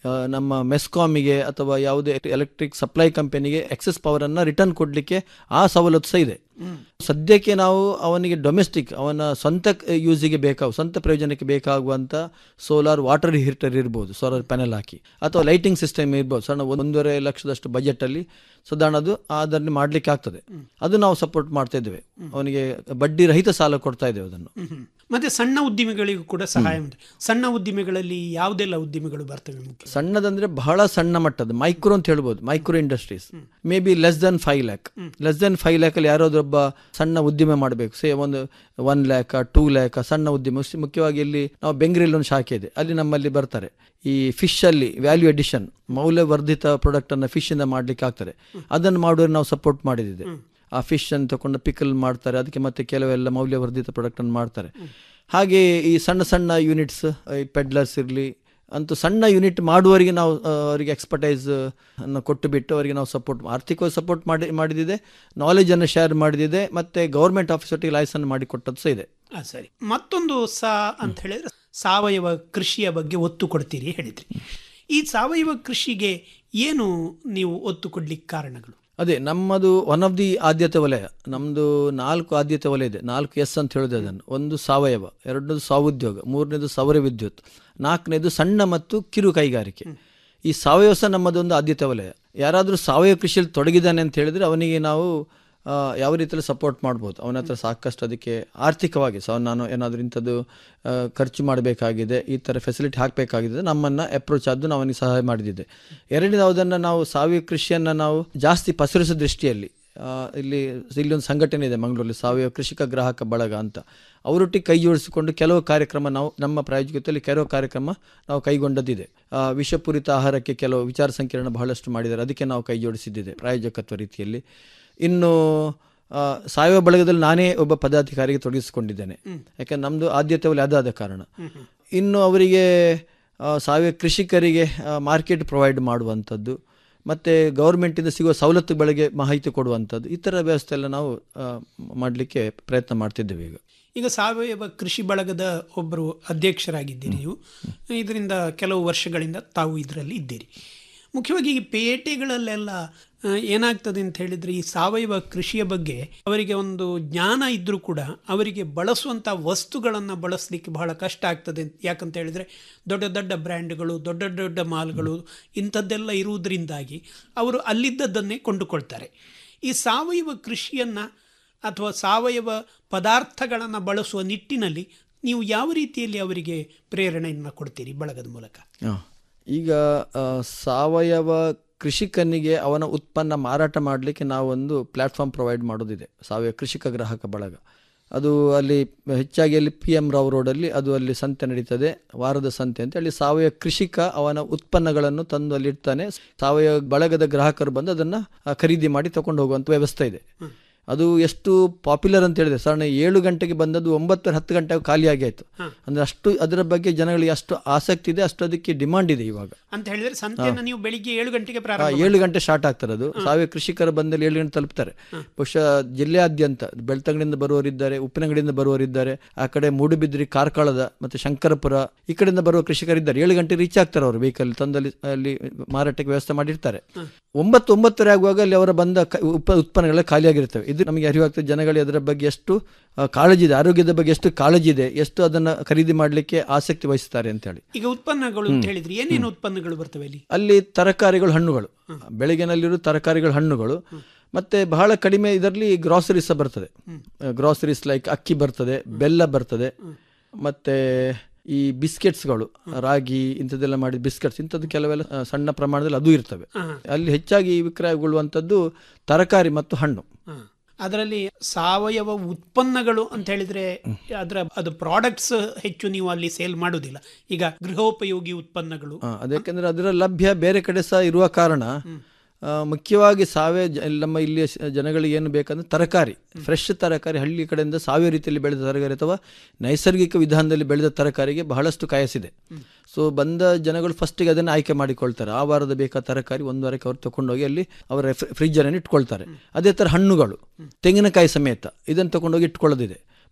ಆ, ನಮ್ಮ ಮೆಸ್ಕಾಮಿಗೆ ಅಥವಾ ಯಾವುದೇ ಎಲೆಕ್ಟ್ರಿಕ್ ಸಪ್ಲೈ ಕಂಪನಿಗೆ ಎಕ್ಸೆಸ್ ಪವರನ್ನು ರಿಟರ್ನ್ ಕೊಡಲಿಕ್ಕೆ ಆ ಸವಲತ್ತು ಸಹ ಇದೆ ಸದ್ಯಕ್ಕೆ ನಾವು ಅವನಿಗೆ ಡೊಮೆಸ್ಟಿಕ್ ಅವನ ಸ್ವಂತ ಯೂಸಿಗೆ ಬೇಕಾಗ ಸ್ವಂತ ಪ್ರಯೋಜನಕ್ಕೆ ಬೇಕಾಗುವಂಥ ಸೋಲಾರ್ ವಾಟರ್ ಹೀಟರ್ ಇರ್ಬೋದು ಸೋಲಾರ್ ಪ್ಯಾನೆಲ್ ಹಾಕಿ ಅಥವಾ ಲೈಟಿಂಗ್ ಸಿಸ್ಟಮ್ ಇರ್ಬೋದು ಸಣ್ಣ ಒಂದೂವರೆ ಲಕ್ಷದಷ್ಟು ಬಜೆಟಲ್ಲಿ ಸಾಧಾರಣ ಅದು ಅದನ್ನು ಮಾಡಲಿಕ್ಕೆ ಆಗ್ತದೆ ಅದು ನಾವು ಸಪೋರ್ಟ್ ಮಾಡ್ತಾ ಇದ್ದೇವೆ ಅವನಿಗೆ ಬಡ್ಡಿ ರಹಿತ ಸಾಲ ಕೊಡ್ತಾ ಇದ್ದೇವೆ ಅದನ್ನು ಹ್ಮ್. ಮತ್ತೆ ಸಣ್ಣ ಉದ್ದಿಮೆಗಳಿಗೂ ಕೂಡ ಸಹಾಯ ಉಂಟು ಸಣ್ಣ ಉದ್ದಿಮೆಗಳಲ್ಲಿ ಯಾವುದೆಲ್ಲ ಉದ್ದಿಮೆಗಳು ಬರ್ತವೆ ಮುಖ್ಯ ಸಣ್ಣದಂದ್ರೆ ಬಹಳ ಸಣ್ಣ ಮಟ್ಟದ ಮೈಕ್ರೋ ಅಂತ ಹೇಳ್ಬೋದು micro industries may be less than five lakh less than five lakh ಅಲ್ಲಿ ಯಾರಾದ್ರೊಬ್ಬ ಸಣ್ಣ ಉದ್ದಿಮೆ ಮಾಡಬೇಕು ಸೇ ಒಂದು ಒನ್ ಲ್ಯಾಕ್ ಟೂ ಲ್ಯಾಕ್ ಸಣ್ಣ ಉದ್ಯಮ ಮುಖ್ಯ- ಮುಖ್ಯವಾಗಿ ಇಲ್ಲಿ ನಾವು ಬೆಂಗಳೂರಲ್ಲಿ ಒಂದು ಶಾಖೆ ಇದೆ ಅಲ್ಲಿ ನಮ್ಮಲ್ಲಿ ಬರ್ತಾರೆ ಈ ಫಿಶ್ ಅಲ್ಲಿ ವ್ಯಾಲ್ಯೂ ಎಡಿಷನ್ ಮೌಲ್ಯವರ್ಧಿತ ಪ್ರಾಡಕ್ಟ್ ಅನ್ನ ಫಿಶ್ ಇಂದ ಮಾಡ್ಲಿಕ್ಕೆ ಆಗ್ತದೆ ಅದನ್ನು ಮಾಡುವಲ್ಲಿ ನಾವು ಸಪೋರ್ಟ್ ಮಾಡಿದಿದೆ ಆ ಫಿಶ್ ಅನ್ನು ತಗೊಂಡು ಪಿಕಲ್ ಮಾಡ್ತಾರೆ ಅದಕ್ಕೆ ಮತ್ತೆ ಕೆಲವೆಲ್ಲ ಮೌಲ್ಯವರ್ಧಿತ ಪ್ರಾಡಕ್ಟ್ ಅನ್ನು ಮಾಡ್ತಾರೆ ಹಾಗೆ ಈ ಸಣ್ಣ ಸಣ್ಣ ಯೂನಿಟ್ಸ್ ಈ ಪೆಡ್ಲರ್ಸ್ ಇರಲಿ ಅಂತೂ ಸಣ್ಣ ಯೂನಿಟ್ ಮಾಡುವವರಿಗೆ ನಾವು ಆ, ಅವರಿಗೆ ಎಕ್ಸ್ಪರ್ಟೈಸ್ ಅನ್ನು ಕೊಟ್ಟು ಬಿಟ್ಟು ಅವರಿಗೆ ನಾವು ಸಪೋರ್ಟ್ ಆರ್ಥಿಕವಾಗಿ ಸಪೋರ್ಟ್ ಮಾಡಿ ಮಾಡಿದಿದೆ ನಾಲೆಜನ್ನು ಶೇರ್ ಮಾಡಿದಿದೆ ಮತ್ತು ಗೌರ್ಮೆಂಟ್ ಆಫೀಸೊಟ್ಟಿಗೆ ಲೈಸನ್ ಮಾಡಿ ಕೊಟ್ಟದ್ದು ಸಹ ಇದೆ ಆ, ಸರಿ ಮತ್ತೊಂದು ಸಾ ಅಂತ ಹೇಳಿದ್ರೆ ಸಾವಯವ ಕೃಷಿಯ ಬಗ್ಗೆ ಒತ್ತು ಕೊಡ್ತೀರಿ ಹೇಳಿದ್ರಿ ಈ ಸಾವಯವ ಕೃಷಿಗೆ ಏನು ನೀವು ಒತ್ತು ಕೊಡ್ಲಿಕ್ಕೆ ಕಾರಣಗಳು ಅದೇ ನಮ್ಮದು ಒನ್ ಆಫ್ ದಿ ಆದ್ಯತೆ ವಲಯ ನಮ್ಮದು ನಾಲ್ಕು ಆದ್ಯತೆ ವಲಯ ಇದೆ ನಾಲ್ಕು ಎಸ್ ಅಂತ ಹೇಳಿದೆ ಅದನ್ನು ಒಂದು ಸಾವಯವ ಎರಡನೇದು ಸ್ವಾಉದ್ಯೋಗ ಮೂರನೇದು ಸೌರ ವಿದ್ಯುತ್ ನಾಲ್ಕನೇದು ಸಣ್ಣ ಮತ್ತು ಕಿರು ಕೈಗಾರಿಕೆ ಈ ಸಾವಯವ ಸಹ ನಮ್ಮದೊಂದು ಆದ್ಯತೆ ವಲಯ ಯಾರಾದರೂ ಸಾವಯವ ಕೃಷಿಯಲ್ಲಿ ತೊಡಗಿದ್ದಾನೆ ಅಂತ ಹೇಳಿದರೆ ಅವನಿಗೆ ನಾವು ಆ, ಯಾವ ರೀತಿಯಲ್ಲಿ ಸಪೋರ್ಟ್ ಮಾಡ್ಬೋದು ಅವನ ಹತ್ರ ಸಾಕಷ್ಟು ಅದಕ್ಕೆ ಆರ್ಥಿಕವಾಗಿ ಸೊ ನಾನು ಏನಾದರೂ ಇಂಥದ್ದು ಆ, ಖರ್ಚು ಮಾಡಬೇಕಾಗಿದೆ ಈ ಥರ ಫೆಸಿಲಿಟಿ ಹಾಕಬೇಕಾಗಿದೆ ನಮ್ಮನ್ನು ಅಪ್ರೋಚ್ ಆದ್ದು ನಾವು ಅವನಿಗೆ ಸಹಾಯ ಮಾಡಿದ್ದೆ ಎರಡನೇದು ಅದನ್ನು ನಾವು ಸಾವಯವ ಕೃಷಿಯನ್ನು ನಾವು ಜಾಸ್ತಿ ಪಸರಿಸೋ ದೃಷ್ಟಿಯಲ್ಲಿ ಆ, ಇಲ್ಲಿ ಇಲ್ಲಿ ಒಂದು ಸಂಘಟನೆ ಇದೆ ಮಂಗಳೂರಲ್ಲಿ ಸಾವಯವ ಕೃಷಿಕ ಗ್ರಾಹಕ ಬಳಗ ಅಂತ ಅವರೊಟ್ಟಿಗೆ ಕೈ ಜೋಡಿಸಿಕೊಂಡು ಕೆಲವು ಕಾರ್ಯಕ್ರಮ ನಾವು ನಮ್ಮ ಪ್ರಾಯೋಜಕತೆಯಲ್ಲಿ ಕೆಲವು ಕಾರ್ಯಕ್ರಮ ನಾವು ಕೈಗೊಂಡದ್ದಿದೆ ಆ, ವಿಷಪೂರಿತ ಆಹಾರಕ್ಕೆ ಕೆಲವು ವಿಚಾರ ಸಂಕಿರಣ ಬಹಳಷ್ಟು ಮಾಡಿದ್ದಾರೆ ಅದಕ್ಕೆ ನಾವು ಕೈ ಜೋಡಿಸಿದ್ದಿದೆ ಪ್ರಾಯೋಜಕತ್ವ ರೀತಿಯಲ್ಲಿ ಇನ್ನು ಆ, ಸಾವಯವ ಬಳಗದಲ್ಲಿ ನಾನೇ ಒಬ್ಬ ಪದಾಧಿಕಾರಿಗೆ ತೊಡಗಿಸಿಕೊಂಡಿದ್ದೇನೆ ಯಾಕಂದ್ರೆ ನಮ್ಮದು ಆದ್ಯತೆ ವಲಯ ಅದಾದ ಕಾರಣ ಇನ್ನು ಅವರಿಗೆ ಆ, ಸಾವಯವ ಕೃಷಿಕರಿಗೆ ಮಾರ್ಕೆಟ್ ಪ್ರೊವೈಡ್ ಮಾಡುವಂಥದ್ದು ಮತ್ತು ಗೌರ್ಮೆಂಟಿಂದ ಸಿಗುವ ಸವಲತ್ತುಗಳಿಗೆ ಮಾಹಿತಿ ಕೊಡುವಂಥದ್ದು ಈ ಥರ ವ್ಯವಸ್ಥೆ ಎಲ್ಲ ನಾವು ಮಾಡಲಿಕ್ಕೆ ಪ್ರಯತ್ನ ಮಾಡ್ತಿದ್ದೇವೆ ಈಗ ಈಗ ಸಾವಯವ ಕೃಷಿ ಬಳಗದ ಒಬ್ಬರು ಅಧ್ಯಕ್ಷರಾಗಿದ್ದೀರಿ ನೀವು ಇದರಿಂದ ಕೆಲವು ವರ್ಷಗಳಿಂದ ತಾವು ಇದರಲ್ಲಿ ಇದ್ದೀರಿ ಮುಖ್ಯವಾಗಿ ಈ ಪೇಟೆಗಳಲ್ಲೆಲ್ಲ ಆ, ಏನಾಗ್ತದೆ ಅಂತ ಹೇಳಿದ್ರೆ ಈ ಸಾವಯವ ಕೃಷಿಯ ಬಗ್ಗೆ ಅವರಿಗೆ ಒಂದು ಜ್ಞಾನ ಇದ್ರೂ ಕೂಡ ಅವರಿಗೆ ಬಳಸುವಂಥ ವಸ್ತುಗಳನ್ನು ಬಳಸಲಿಕ್ಕೆ ಬಹಳ ಕಷ್ಟ ಆಗ್ತದೆ ಅಂತ- ಯಾಕಂತ ಹೇಳಿದ್ರೆ ದೊಡ್ಡ ದೊಡ್ಡ ಬ್ರ್ಯಾಂಡ್ಗಳು ದೊಡ್ಡ ದೊಡ್ಡ ಮಾಲ್ಗಳು ಇಂಥದ್ದೆಲ್ಲ ಇರುವುದರಿಂದಾಗಿ ಅವರು ಅಲ್ಲಿದ್ದದ್ದನ್ನೇ ಕೊಂಡುಕೊಳ್ತಾರೆ ಈ ಸಾವಯವ ಕೃಷಿಯನ್ನು ಅಥವಾ ಸಾವಯವ ಪದಾರ್ಥಗಳನ್ನು ಬಳಸುವ ನಿಟ್ಟಿನಲ್ಲಿ ನೀವು ಯಾವ ರೀತಿಯಲ್ಲಿ ಅವರಿಗೆ ಪ್ರೇರಣೆಯನ್ನು ಕೊಡ್ತೀರಿ ಬಳಗದ ಮೂಲಕ ಆ, ಈಗ ಆ, ಸಾವಯವ ಕೃಷಿಕನಿಗೆ ಅವನ ಉತ್ಪನ್ನ ಮಾರಾಟ ಮಾಡಲಿಕ್ಕೆ ನಾವೊಂದು ಪ್ಲ್ಯಾಟ್ಫಾರ್ಮ್ ಪ್ರೊವೈಡ್ ಮಾಡೋದಿದೆ ಸಾವಯವ ಕೃಷಿಕ ಗ್ರಾಹಕ ಬಳಗ ಅದು ಅಲ್ಲಿ ಹೆಚ್ಚಾಗಿ ಅಲ್ಲಿ ಪಿ ಎಮ್ ರಾವ್ ರೋಡಲ್ಲಿ ಅದು ಅಲ್ಲಿ ಸಂತೆ ನಡೀತದೆ ವಾರದ ಸಂತೆ ಅಂತ ಹೇಳಿ ಸಾವಯವ ಕೃಷಿಕ ಅವನ ಉತ್ಪನ್ನಗಳನ್ನು ತಂದು ಅಲ್ಲಿ ಇಡ್ತಾನೆ ಸಾವಯವ ಬಳಗದ ಗ್ರಾಹಕರು ಬಂದು ಅದನ್ನು ಖರೀದಿ ಮಾಡಿ ತಗೊಂಡು ಹೋಗುವಂಥ ವ್ಯವಸ್ಥೆ ಇದೆ ಅದು ಎಷ್ಟು ಪಾಪ್ಯುಲರ್ ಅಂತ ಹೇಳಿದೆ ಸಾಧಾರಣ ಏಳು ಗಂಟೆಗೆ ಬಂದದ್ದು ಒಂಬತ್ತು ಹತ್ತು ಗಂಟೆಗೆ ಖಾಲಿಯಾಗಿ ಆಯಿತು ಅಂದರೆ ಅಷ್ಟು ಅದರ ಬಗ್ಗೆ ಜನಗಳಿಗೆ ಅಷ್ಟು ಆಸಕ್ತಿ ಇದೆ ಅಷ್ಟು ಅದಕ್ಕೆ ಡಿಮಾಂಡ್ ಇದೆ ಇವಾಗ ಅಂತ ಹೇಳಿದ್ರೆ ಸಂತೆಯನ್ನು ನೀವು ಬೆಳಿಗ್ಗೆ ಏಳು ಗಂಟೆಗೆ ಆ, ಪ್ರಾರಂಭ ಏಳು ಗಂಟೆ ಸ್ಟಾರ್ಟ್ ಆಗ್ತಾರೆ ಅದು ಸಾವಯವ ಕೃಷಿಕರು ಬಂದಲ್ಲಿ ಏಳು ಗಂಟೆ ತಲುಪ್ತಾರೆ ಬಹುಶಃ ಜಿಲ್ಲೆಯಾದ್ಯಂತ ಬೆಳ್ತಂಗಡಿಯಿಂದ ಬರುವವರಿದ್ದಾರೆ ಉಪ್ಪಿನಂಗಡಿಯಿಂದ ಬರುವವರಿದ್ದಾರೆ ಆ ಕಡೆ ಮೂಡುಬಿದ್ರಿ ಕಾರ್ಕಳದ ಮತ್ತೆ ಶಂಕರಪುರ ಈ ಕಡೆಯಿಂದ ಬರುವ ಕೃಷಿಕರಿದ್ದಾರೆ ಏಳು ಗಂಟೆ ರೀಚ್ ಆಗ್ತಾರೆ ಅವರು ವೆಹಿಕಲ್ ತಂದಲ್ಲಿ ಅಲ್ಲಿ ಮಾರಾಟಕ್ಕೆ ವ್ಯವಸ್ಥೆ ಮಾಡಿರ್ತಾರೆ ಒಂಬತ್ತು ಒಂಬತ್ತುವರೆ ಆಗುವಾಗ ಅಲ್ಲಿ ಅವರ ಬಂದ ಕ- ಉಪ ಉತ್ಪನ್ನಗಳೆಲ್ಲ ಖಾಲಿಯಾಗಿರ್ತವೆ ಇದು ನಮಗೆ ಅರಿವಾಗ್ತದೆ ಜನಗಳಿಗೆ ಅದರ ಬಗ್ಗೆ ಎಷ್ಟು ಆ, ಕಾಳಜಿ ಇದೆ ಆರೋಗ್ಯದ ಬಗ್ಗೆ ಎಷ್ಟು ಕಾಳಜಿ ಇದೆ ಎಷ್ಟು ಅದನ್ನು ಖರೀದಿ ಮಾಡಲಿಕ್ಕೆ ಆಸಕ್ತಿ ವಹಿಸ್ತಾರೆ ಅಂತ ಹೇಳಿ ಈಗ ಉತ್ಪನ್ನಗಳು ಅಂತ ಹೇಳಿದ್ರೆ ಏನೇನು ಉತ್ಪನ್ನಗಳು ಬರ್ತವೆ ಅಲ್ಲಿ ಅಲ್ಲಿ ತರಕಾರಿಗಳು ಹಣ್ಣುಗಳು ಬೆಳಗ್ಗಿನಲ್ಲಿರೋ ತರಕಾರಿಗಳು ಹಣ್ಣುಗಳು ಮತ್ತೆ ಬಹಳ ಕಡಿಮೆ ಇದರಲ್ಲಿ ಗ್ರಾಸರೀಸ್ ಬರ್ತದೆ ಗ್ರಾಸರೀಸ್ ಲೈಕ್ ಅಕ್ಕಿ ಬರ್ತದೆ ಬೆಲ್ಲ ಬರ್ತದೆ ಮತ್ತೆ ಈ ಬಿಸ್ಕೆಟ್ಸ್ಗಳು ರಾಗಿ ಇಂಥದ್ದೆಲ್ಲ ಮಾಡಿದ ಬಿಸ್ಕೆಟ್ಸ್ ಇಂಥದ್ದು ಕೆಲವೆಲ್ಲ ಆ, ಸಣ್ಣ ಪ್ರಮಾಣದಲ್ಲಿ ಅದು ಇರ್ತವೆ ಅಲ್ಲಿ ಹೆಚ್ಚಾಗಿ ವಿಕ್ರಯಗೊಳ್ಳುವಂಥದ್ದು ತರಕಾರಿ ಮತ್ತು ಹಣ್ಣು ಹ. ಅದರಲ್ಲಿ ಸಾವಯವ ಉತ್ಪನ್ನಗಳು ಅಂತ ಹೇಳಿದ್ರೆ ಅದರ ಅದು ಪ್ರಾಡಕ್ಟ್ಸ್ ಹೆಚ್ಚು ನೀವು ಅಲ್ಲಿ ಸೇಲ್ ಮಾಡುವುದಿಲ್ಲ ಈಗ ಗೃಹೋಪಯೋಗಿ ಉತ್ಪನ್ನಗಳು ಆ, ಅದಕ್ಕೆಂದ್ರೆ ಅದರ ಲಭ್ಯ ಬೇರೆ ಕಡೆ ಸಹ ಇರುವ ಕಾರಣ ಆ, ಮುಖ್ಯವಾಗಿ ಸಾವಯವ ಜ- ನಮ್ಮ ಇಲ್ಲಿಯ ಸ- ಜನಗಳಿಗೆ ಏನು ಬೇಕಂದ್ರೆ ತರಕಾರಿ ಫ್ರೆಶ್ ತರಕಾರಿ ಹಳ್ಳಿ ಕಡೆಯಿಂದ ಸಾವಯವ ರೀತಿಯಲ್ಲಿ ಬೆಳೆದ ತರಕಾರಿ ಅಥವಾ ನೈಸರ್ಗಿಕ ವಿಧಾನದಲ್ಲಿ ಬೆಳೆದ ತರಕಾರಿಗೆ ಬಹಳಷ್ಟು ಕಾಯಸಿದೆ ಸೊ ಬಂದ ಜನಗಳು ಫಸ್ಟಿಗೆ ಅದನ್ನು ಆಯ್ಕೆ ಮಾಡಿಕೊಳ್ತಾರೆ ಆ ವಾರದ ಬೇಕಾದ ತರಕಾರಿ ಒಂದು ವಾರಕ್ಕೆ ಅವರು ತಗೊಂಡೋಗಿ ಅಲ್ಲಿ ಅವರ ಫ್ರಿಜ್ಜನ್ನು ಇಟ್ಕೊಳ್ತಾರೆ ಅದೇ ಥರ ಹಣ್ಣುಗಳು ತೆಂಗಿನಕಾಯಿ ಸಮೇತ ಇದನ್ನು ತಗೊಂಡೋಗಿ ಇಟ್ಕೊಳ್ಳೋದಿದೆ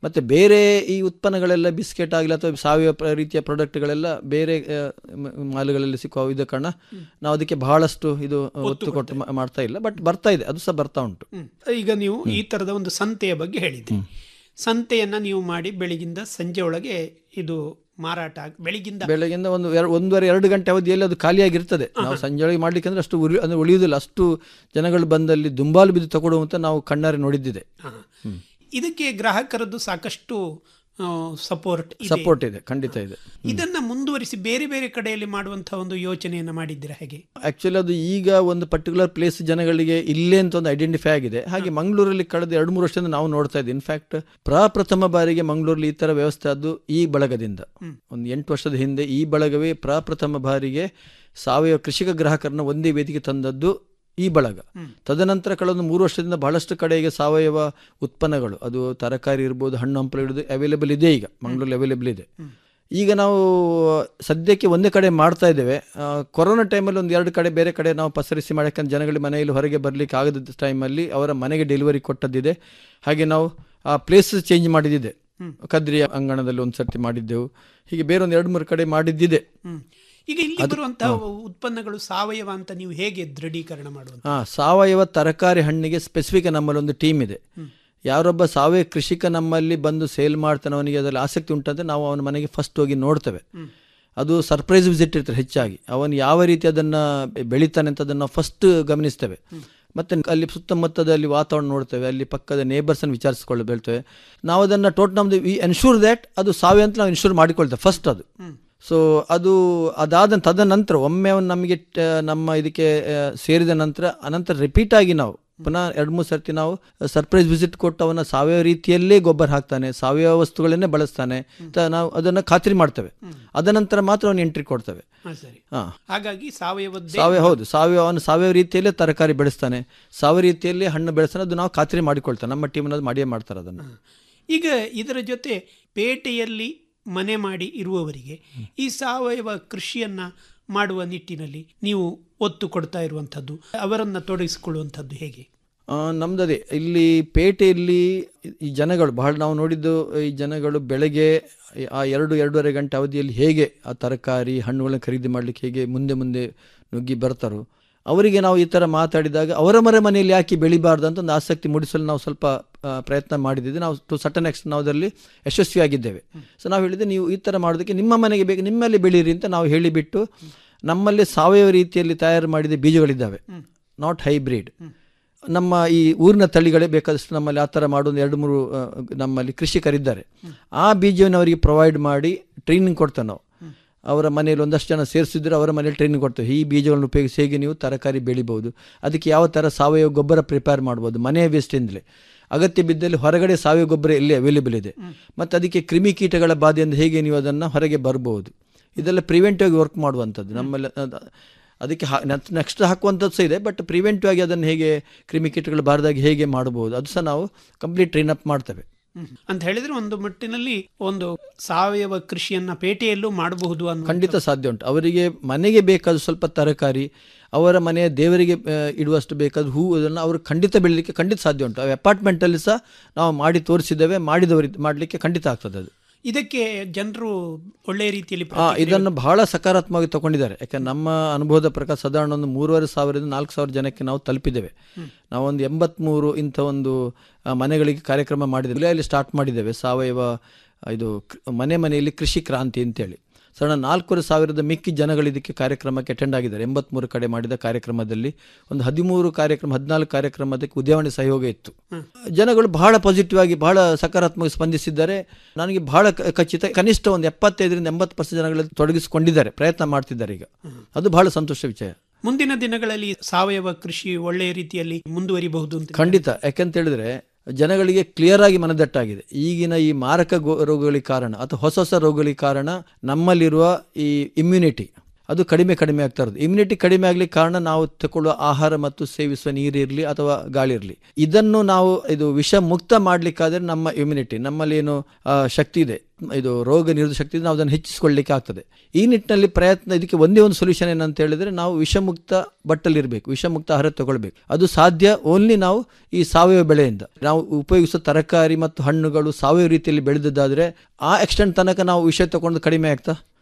ಮತ್ತು ಬೇರೆ ಈ ಉತ್ಪನ್ನಗಳೆಲ್ಲ ಬಿಸ್ಕೆಟ್ ಆಗಲಿ ಅಥವಾ ಸಾವಯವ ಪ್ರ- ರೀತಿಯ ಪ್ರಾಡಕ್ಟ್ಗಳೆಲ್ಲ ಬೇರೆ ಆ, ಮ- ಮಾಲುಗಳಲ್ಲಿ ಸಿಕ್ಕುವ ಇದ ಕಾರಣ ನಾವು ಅದಕ್ಕೆ ಬಹಳಷ್ಟು ಇದು ಒತ್ತು ಕೊಟ್ಟು ಮಾ- ಮಾಡ್ತಾ ಇಲ್ಲ ಬಟ್ ಬರ್ತಾ ಇದೆ ಅದು ಸಹ ಬರ್ತಾ ಉಂಟು ಹ್ಮ್. ಈಗ ನೀವು ಈ ತರದ ಒಂದು ಸಂತೆಯ ಬಗ್ಗೆ ಹೇಳಿದ್ರಿ ಸಂತೆಯನ್ನ ನೀವು ಮಾಡಿ ಬೆಳಿಗಿಂದ ಸಂಜೆ ಒಳಗೆ ಇದು ಮಾರಾಟ ಆಗ್- ಬೆಳಿಗಿಂದ ಬೆಳಗಿಂದ ಒಂದು ಎರ- ಒಂದೂವರೆ ಎರಡು ಗಂಟೆ ಅವಧಿಯಲ್ಲಿ ಅದು ಖಾಲಿಯಾಗಿರ್ತದೆ ನಾವು ಸಂಜೆಯೊಳಗೆ ಮಾಡ್ಲಿಕ್ಕೆ ಅಂದ್ರೆ ಅಷ್ಟು ಉರಿ ಅಂದ್ರೆ ಉಳಿಯುವುದಿಲ್ಲ ಅಷ್ಟು ಜನಗಳು ಬಂದಲ್ಲಿ ದುಂಬಾಲು ಬಿದ್ದು ತಗೊಳ್ಳುವಂತ ನಾವು ಕಣ್ಣಾರೆ ನೋಡಿದ್ದಿದೆ ಹಾ. ಇದಕ್ಕೆ ಗ್ರಾಹಕರದ್ದು ಸಾಕಷ್ಟು ಸಪೋರ್ಟ್ ಸಪೋರ್ಟ್ ಇದೆ ಖಂಡಿತ ಇದೆ ಇದನ್ನ ಮುಂದುವರಿಸಿ ಬೇರೆ ಬೇರೆ ಕಡೆಯಲ್ಲಿ ಮಾಡುವಂತಹ ಒಂದು ಯೋಚನೆಯನ್ನ ಮಾಡಿದ್ದೀರಾ ಹೇಗೆ ಆಕ್ಚುಲಿ ಅದು ಈಗ ಒಂದು ಪರ್ಟಿಕ್ಯುಲರ್ ಪ್ಲೇಸ್ ಜನಗಳಿಗೆ ಇಲ್ಲೇ ಅಂತ ಒಂದು ಐಡೆಂಟಿಫೈ ಆಗಿದೆ ಹಾಗೆ ಮಂಗಳೂರಲ್ಲಿ ಕಳೆದ ಎರಡು ಮೂರು ವರ್ಷದಿಂದ ನಾವು ನೋಡ್ತಾ ಇದ್ದೀವಿ ಇನ್ಫ್ಯಾಕ್ಟ್ ಪ್ರಪ್ರಥಮ ಬಾರಿಗೆ ಮಂಗಳೂರಲ್ಲಿ ಈ ತರ ವ್ಯವಸ್ಥೆ ಆದ್ದು ಈ ಬಳಗದಿಂದ ಒಂದು ಎಂಟು ವರ್ಷದ ಹಿಂದೆ ಈ ಬಳಗವೇ ಪ್ರಪ್ರಥಮ ಬಾರಿಗೆ ಸಾವಯವ ಕೃಷಿಕ ಗ್ರಾಹಕರನ್ನ ಒಂದೇ ವೇದಿಕೆ ತಂದದ್ದು ಈ ಬಳಗ ತದನಂತರ ಕಳೆದ ಮೂರು ವರ್ಷದಿಂದ ಬಹಳಷ್ಟು ಕಡೆಗೆ ಸಾವಯವ ಉತ್ಪನ್ನಗಳು ಅದು ತರಕಾರಿ ಇರ್ಬೋದು ಹಣ್ಣು ಹಂಪಲು ಇರ್ಬೋದು ಅವೈಲೇಬಲ್ ಇದೆ ಈಗ ಮಂಗಳೂರಲ್ಲಿ ಅವೈಲೇಬಲ್ ಇದೆ ಈಗ ನಾವು ಸದ್ಯಕ್ಕೆ ಒಂದೇ ಕಡೆ ಮಾಡ್ತಾ ಇದ್ದೇವೆ ಆ, ಕೊರೋನಾ ಟೈಮಲ್ಲಿ ಒಂದು ಎರಡು ಕಡೆ ಬೇರೆ ಕಡೆ ನಾವು ಪಸರಿಸಿ ಮಾಡಕ್ಕೆ ಜನಗಳ ಮನೆಯಲ್ಲಿ ಹೊರಗೆ ಬರಲಿಕ್ಕೆ ಆಗದ ಟೈಮಲ್ಲಿ ಅವರ ಮನೆಗೆ ಡೆಲಿವರಿ ಕೊಟ್ಟದ್ದಿದೆ ಹಾಗೆ ನಾವು ಆ ಪ್ಲೇಸ್ ಚೇಂಜ್ ಮಾಡಿದ್ದಿದೆ ಕದ್ರಿ ಅಂಗಣದಲ್ಲಿ ಒಂದು ಸರ್ತಿ ಮಾಡಿದ್ದೆವು ಹೀಗೆ ಬೇರೆ ಒಂದು ಎರಡು ಮೂರು ಕಡೆ ಮಾಡಿದ್ದಿದೆ ಹ್ಮ್. ಈಗ ಇಲ್ಲಿ ಬರುವಂತಹ ಉತ್ಪನ್ನಗಳು ಸಾವಯವ ಅಂತ ನೀವು ಹೇಗೆ ದೃಢೀಕರಣ ಮಾಡುವಂತ ಹಾ ಸಾವಯವ ತರಕಾರಿ ಹಣ್ಣಿಗೆ ಸ್ಪೆಸಿಫಿಕ್ ನಮ್ಮಲ್ಲಿ ಒಂದು ಟೀಮ್ ಇದೆ ಯಾರೊಬ್ಬ ಸಾವಯವ ಕೃಷಿಕ ನಮ್ಮಲ್ಲಿ ಬಂದು ಸೇಲ್ ಮಾಡ್ತಾನೆ ಅವನಿಗೆ ಅದರಲ್ಲಿ ಆಸಕ್ತಿ ಉಂಟಂದ್ರೆ ನಾವು ಅವನ ಮನೆಗೆ ಫಸ್ಟ್ ಹೋಗಿ ನೋಡ್ತೇವೆ ಅದು ಸರ್ಪ್ರೈಸ್ ವಿಸಿಟ್ ಇರ್ತಾರೆ ಹೆಚ್ಚಾಗಿ ಅವನು ಯಾವ ರೀತಿ ಅದನ್ನ ಬೆಳಿತಾನೆ ಅಂತ ಅದನ್ನ ಫಸ್ಟ್ ಗಮನಿಸ್ತೇವೆ ಮತ್ತೆ ಅಲ್ಲಿ ಸುತ್ತಮುತ್ತದಲ್ಲಿ ವಾತಾವರಣ ನೋಡ್ತೇವೆ ಅಲ್ಲಿ ಪಕ್ಕದ ನೇಬರ್ಸ್ ಅನ್ನು ವಿಚಾರಿಸಿಕೊಳ್ಳ ಬೀಳ್ತೇವೆ ನಾವು ಅದನ್ನ ಟೋಟ್ ನಮ್ದು ವಿ ಎನ್ಶೂರ್ ದ್ಯಾಟ್ ಅದು ಸಾವಯವ ಅಂತ ನಾವು ಇನ್ಶೂರ್ ಮಾಡಿಕೊಳ್ತೇವೆ ಫಸ್ಟ್ ಅದು ಸೊ ಅದು ಅದಾದ ತದನಂತರ ಒಮ್ಮೆ ಅವನು ನಮಗೆ ಟ- ನಮ್ಮ ಇದಕ್ಕೆ ಆ, ಸೇರಿದ ನಂತರ ಅನಂತರ ರಿಪೀಟ್ ಆಗಿ ನಾವು ಪುನಃ ಎರಡು ಮೂರು ಸರ್ತಿ ನಾವು ಸರ್ಪ್ರೈಸ್ ವಿಸಿಟ್ ಕೊಟ್ಟು ಅವನ ಸಾವಯವ ರೀತಿಯಲ್ಲೇ ಗೊಬ್ಬರ ಹಾಕ್ತಾನೆ ಸಾವಯವ ವಸ್ತುಗಳನ್ನೇ ಬಳಸ್ತಾನೆ ಅಂತ ನಾವು ಅದನ್ನ ಖಾತ್ರಿ ಮಾಡ್ತೇವೆ ಅದನಂತರ ಮಾತ್ರ ಅವನು ಎಂಟ್ರಿ ಕೊಡ್ತೇವೆ ಹಾ, ಸರಿ ಹಾ ಹಾಗಾಗಿ ಸಾವಯವದ್ದೇ ಸಾವಯವ ಹೌದು ಸಾವಯವ ಅವನು ಸಾವಯವ ರೀತಿಯಲ್ಲೇ ತರಕಾರಿ ಬೆಳೆಸ್ತಾನೆ ಸಾವಯವ ರೀತಿಯಲ್ಲಿ ಹಣ್ಣು ಬೆಳೆಸ್ತಾನೆ ಅದು ನಾವು ಖಾತ್ರಿ ಮಾಡಿಕೊಳ್ತಾನೆ ನಮ್ಮ ಟೀಮ್ನ ಅದು ಮಾಡಿಯೇ ಮಾಡ್ತಾರೆ ಅದನ್ನು ಈಗ ಇದರ ಜೊತೆ ಪೇಟೆಯಲ್ಲಿ ಮನೆ ಮಾಡಿ ಇರುವವರಿಗೆ ಈ ಸಾವಯವ ಕೃಷಿಯನ್ನ ಮಾಡುವ ನಿಟ್ಟಿನಲ್ಲಿ ನೀವು ಒತ್ತು ಕೊಡ್ತಾ ಇರುವಂಥದ್ದು ಅವರನ್ನ ತೊಡಗಿಸಿಕೊಳ್ಳುವಂಥದ್ದು ಹೇಗೆ ಆ, ನಮ್ದದೇ ಇಲ್ಲಿ ಪೇಟೆಯಲ್ಲಿ ಈ ಜನಗಳು ಬಹಳ ನಾವು ನೋಡಿದ್ದು ಈ ಜನಗಳು ಬೆಳಗ್ಗೆ ಆ ಎರಡು ಎರಡೂವರೆ ಗಂಟೆ ಅವಧಿಯಲ್ಲಿ ಹೇಗೆ ಆ ತರಕಾರಿ ಹಣ್ಣುಗಳನ್ನ ಖರೀದಿ ಮಾಡಲಿಕ್ಕೆ ಹೇಗೆ ಮುಂದೆ ಮುಂದೆ ನುಗ್ಗಿ ಬರ್ತಾರೋ ಅವರಿಗೆ ನಾವು ಈ ಥರ ಮಾತಾಡಿದಾಗ ಅವರ ಮರ ಮನೆಯಲ್ಲಿ ಯಾಕೆ ಬೆಳಿಬಾರ್ದು ಅಂತ ಒಂದು ಆಸಕ್ತಿ ಮೂಡಿಸಲು ನಾವು ಸ್ವಲ್ಪ ಆ, ಪ್ರಯತ್ನ ಮಾಡಿದ್ದಿದೆ ನಾವು ಟು ಸಟನ್ ಎಕ್ಸ್ಟ್ ನಾವು ಅದರಲ್ಲಿ ಯಶಸ್ವಿಯಾಗಿದ್ದೇವೆ ಸೊ ನಾವು ಹೇಳಿದೆ ನೀವು ಈ ಥರ ಮಾಡೋದಕ್ಕೆ ನಿಮ್ಮ ಮನೆಗೆ ಬೇಕು ನಿಮ್ಮಲ್ಲಿ ಬೆಳೀರಿ ಅಂತ ನಾವು ಹೇಳಿಬಿಟ್ಟು ನಮ್ಮಲ್ಲಿ ಸಾವಯವ ರೀತಿಯಲ್ಲಿ ತಯಾರು ಮಾಡಿದ ಬೀಜಗಳಿದ್ದಾವೆ ನಾಟ್ ಹೈಬ್ರಿಡ್ ನಮ್ಮ ಈ ಊರಿನ ತಳಿಗಳೇ ಬೇಕಾದಷ್ಟು ನಮ್ಮಲ್ಲಿ ಆ ಥರ ಮಾಡೋ ಒಂದು ಎರಡು ಮೂರು ಆ, ನಮ್ಮಲ್ಲಿ ಕೃಷಿಕರಿದ್ದಾರೆ ಆ ಬೀಜವನ್ನು ಅವರಿಗೆ ಪ್ರೊವೈಡ್ ಮಾಡಿ ಟ್ರೈನಿಂಗ್ ಕೊಡ್ತೇವೆ ನಾವು ಅವರ ಮನೆಯಲ್ಲಿ ಒಂದಷ್ಟು ಜನ ಸೇರಿಸಿದ್ರೆ ಅವರ ಮನೆಯಲ್ಲಿ ಟ್ರೈನಿಂಗ್ ಕೊಡ್ತೇವೆ ಈ ಬೀಜಗಳನ್ನು ಉಪಯೋಗಿಸಿ ಹೇಗೆ ನೀವು ತರಕಾರಿ ಬೆಳಿಬೋದು ಅದಕ್ಕೆ ಯಾವ ಥರ ಸಾವಯವ ಗೊಬ್ಬರ ಪ್ರಿಪೇರ್ ಮಾಡ್ಬೋದು ಮನೆಯ ವೇಸ್ಟಿಂದಲೇ ಅಗತ್ಯ ಬಿದ್ದಲ್ಲಿ ಹೊರಗಡೆ ಸಾವಯವ ಗೊಬ್ಬರ ಎಲ್ಲಿ ಅವೈಲೇಬಲ್ ಇದೆ ಮತ್ತು ಅದಕ್ಕೆ ಕ್ರಿಮಿಕೀಟಗಳ ಬಾಧೆಯಿಂದ ಹೇಗೆ ನೀವು ಅದನ್ನು ಹೊರಗೆ ಬರ್ಬೋದು ಇದೆಲ್ಲ ಪ್ರಿವೆಂಟಿವ್ ಆಗಿ ವರ್ಕ್ ಮಾಡುವಂಥದ್ದು ನಮ್ಮಲ್ಲಿ ಅದ್- ಅದಕ್ಕೆ ನೆಕ್ಸ್ಟ್ ಹಾಕುವಂಥದ್ದು ಸಹ ಇದೆ ಬಟ್ ಪ್ರಿವೆಂಟಿವ್ ಆಗಿ ಅದನ್ನು ಹೇಗೆ ಕ್ರಿಮಿಕೀಟಗಳು ಬಾರದಾಗಿ ಹೇಗೆ ಮಾಡಬಹುದು ಅದು ಸಹ ನಾವು ಕಂಪ್ಲೀಟ್ ಟ್ರೈನ್ ಅಪ್ ಮಾಡ್ತೇವೆ ಅಂತ ಹೇಳಿದ್ರೆ ಒಂದು ಮಟ್ಟಿನಲ್ಲಿ ಒಂದು ಸಾವಯವ ಕೃಷಿಯನ್ನ ಪೇಟೆಯಲ್ಲೂ ಮಾಡಬಹುದು ಅನ್ನೋ ಖಂಡಿತ ಸಾಧ್ಯ ಉಂಟು ಅವರಿಗೆ ಮನೆಗೆ ಬೇಕಾದ ಸ್ವಲ್ಪ ತರಕಾರಿ ಅವರ ಮನೆಯ ದೇವರಿಗೆ ಆ, ಇಡುವಷ್ಟು ಬೇಕಾದ ಹೂ ಅದನ್ನು ಅವರು ಖಂಡಿತ ಬೆಳಲಿಕ್ಕೆ ಖಂಡಿತ ಸಾಧ್ಯ ಉಂಟು ವೆಪಾರ್ಟ್ಮೆಂಟಲ್ಲಿ ಸಹ ನಾವು ಮಾಡಿ ತೋರಿಸಿದ್ದೇವೆ ಮಾಡಿದವರು ಮಾಡಲಿಕ್ಕೆ ಖಂಡಿತ ಆಗ್ತದೆ ಅದು ಇದಕ್ಕೆ ಜನರು ಒಳ್ಳೆಯ ರೀತಿಯಲ್ಲಿ ಆ, ಇದನ್ನು ಬಹಳ ಸಕಾರಾತ್ಮಕವಾಗಿ ತಗೊಂಡಿದ್ದಾರೆ ಯಾಕಂದ್ರೆ ನಮ್ಮ ಅನುಭವದ ಪ್ರಕಾರ ಸಾಧಾರಣ ಒಂದು ಮೂರುವರೆ ಸಾವಿರದಿಂದ ನಾಲ್ಕು ಸಾವಿರ ಜನಕ್ಕೆ ನಾವು ತಲುಪಿದ್ದೇವೆ ನಾವೊಂದು ಎಂಬತ್ಮೂರು ಇಂಥ ಒಂದು ಆ, ಮನೆಗಳಿಗೆ ಕಾರ್ಯಕ್ರಮ ಮಾಡಿದ್ದೇವೆ ಅಲ್ಲಿ ಸ್ಟಾರ್ಟ್ ಮಾಡಿದ್ದೇವೆ ಸಾವಯವ ಆ, ಇದು ಕೃ- ಮನೆ ಮನೆಯಲ್ಲಿ ಕೃಷಿ ಕ್ರಾಂತಿ ಅಂತೇಳಿ ಸಣ್ಣ ನಾಲ್ಕೂವರೆ ಸಾವಿರದ ಮಿಕ್ಕಿ ಜನಗಳು ಇದಕ್ಕೆ ಕಾರ್ಯಕ್ರಮಕ್ಕೆ ಅಟೆಂಡ್ ಆಗಿದ್ದಾರೆ ಎಂಬತ್ಮೂರು ಕಡೆ ಮಾಡಿದ ಕಾರ್ಯಕ್ರಮದಲ್ಲಿ ಒಂದು ಹದಿಮೂರು ಕಾರ್ಯಕ್ರಮ ಹದಿನಾಲ್ಕು ಕಾರ್ಯಕ್ರಮದಕ್ಕೆ ಉದ್ಯಾವಣೆ ಸಹಯೋಗ ಇತ್ತು ಜನಗಳು ಬಹಳ ಪಾಸಿಟಿವ್ ಆಗಿ ಬಹಳ ಸಕಾರಾತ್ಮಕ ಸ್ಪಂದಿಸಿದ್ದಾರೆ ನನಗೆ ಬಹಳ ಕ- ಖಚಿತ ಕನಿಷ್ಠ ಒಂದು ಎಪ್ಪತ್ತೈದರಿಂದ ಎಂಬತ್ತು ಪರ್ಸೆಂಟ್ ಜನಗಳಲ್ಲಿ ತೊಡಗಿಸಿಕೊಂಡಿದ್ದಾರೆ ಪ್ರಯತ್ನ ಮಾಡ್ತಿದ್ದಾರೆ ಈಗ ಅದು ಬಹಳ ಸಂತೋಷ ವಿಷಯ ಮುಂದಿನ ದಿನಗಳಲ್ಲಿ ಸಾವಯವ ಕೃಷಿ ಒಳ್ಳೆಯ ರೀತಿಯಲ್ಲಿ ಮುಂದುವರಿಬಹುದು ಅಂತ ಖಂಡಿತ ಯಾಕಂತ ಹೇಳಿದ್ರೆ ಜನಗಳಿಗೆ ಕ್ಲಿಯರ್ ಆಗಿ ಮನದಟ್ಟಾಗಿದೆ ಈಗಿನ ಈ ಮಾರಕ ಗೋ- ರೋಗಗಳಿಗೆ ಕಾರಣ ಅಥವಾ ಹೊಸ ಹೊಸ ರೋಗಗಳಿಗೆ ಕಾರಣ ನಮ್ಮಲ್ಲಿರುವ ಈ ಇಮ್ಯುನಿಟಿ ಅದು ಕಡಿಮೆ ಕಡಿಮೆ ಆಗ್ತಾ ಇರೋದು ಇಮ್ಯುನಿಟಿ ಕಡಿಮೆ ಆಗ್ಲಿಕ್ಕೆ ಕಾರಣ ನಾವು ತಗೊಳ್ಳುವ ಆಹಾರ ಮತ್ತು ಸೇವಿಸುವ ನೀರಿರಲಿ ಅಥವಾ ಗಾಳಿ ಇರಲಿ ಇದನ್ನು ನಾವು ಇದು ವಿಷ ಮುಕ್ತ ಮಾಡ್ಲಿಕ್ಕಾದ್ರೆ ನಮ್ಮ ಇಮ್ಯುನಿಟಿ ನಮ್ಮಲ್ಲಿ ಏನು ಆ, ಶಕ್ತಿ ಇದೆ ಇದು ರೋಗ ನಿರೋಧಕ ಶಕ್ತಿ ಇದೆ ನಾವು ಅದನ್ನು ಹೆಚ್ಚಿಸಿಕೊಳ್ಳಲಿಕ್ಕೆ ಆಗ್ತದೆ ಈ ನಿಟ್ಟಿನಲ್ಲಿ ಪ್ರಯತ್ನ ಇದಕ್ಕೆ ಒಂದೇ ಒಂದು ಸೊಲ್ಯೂಷನ್ ಏನಂತ ಹೇಳಿದ್ರೆ ನಾವು ವಿಷಮುಕ್ತ ಬಟ್ಟಲಿರಬೇಕು ವಿಷಮುಕ್ತ ಆಹಾರ ತಗೊಳ್ಬೇಕು ಅದು ಸಾಧ್ಯ ಓನ್ಲಿ ನಾವು ಈ ಸಾವಯವ ಬೆಳೆಯಿಂದ ನಾವು ಉಪಯೋಗಿಸುವ ತರಕಾರಿ ಮತ್ತು ಹಣ್ಣುಗಳು ಸಾವಯವ ರೀತಿಯಲ್ಲಿ ಬೆಳೆದದ್ದಾದ್ರೆ ಆ ಎಕ್ಸ್ಟೆಂಟ್ ತನಕ ನಾವು ವಿಷ ತಗೊಂಡು ಕಡಿಮೆ ಆಗ್ತಾ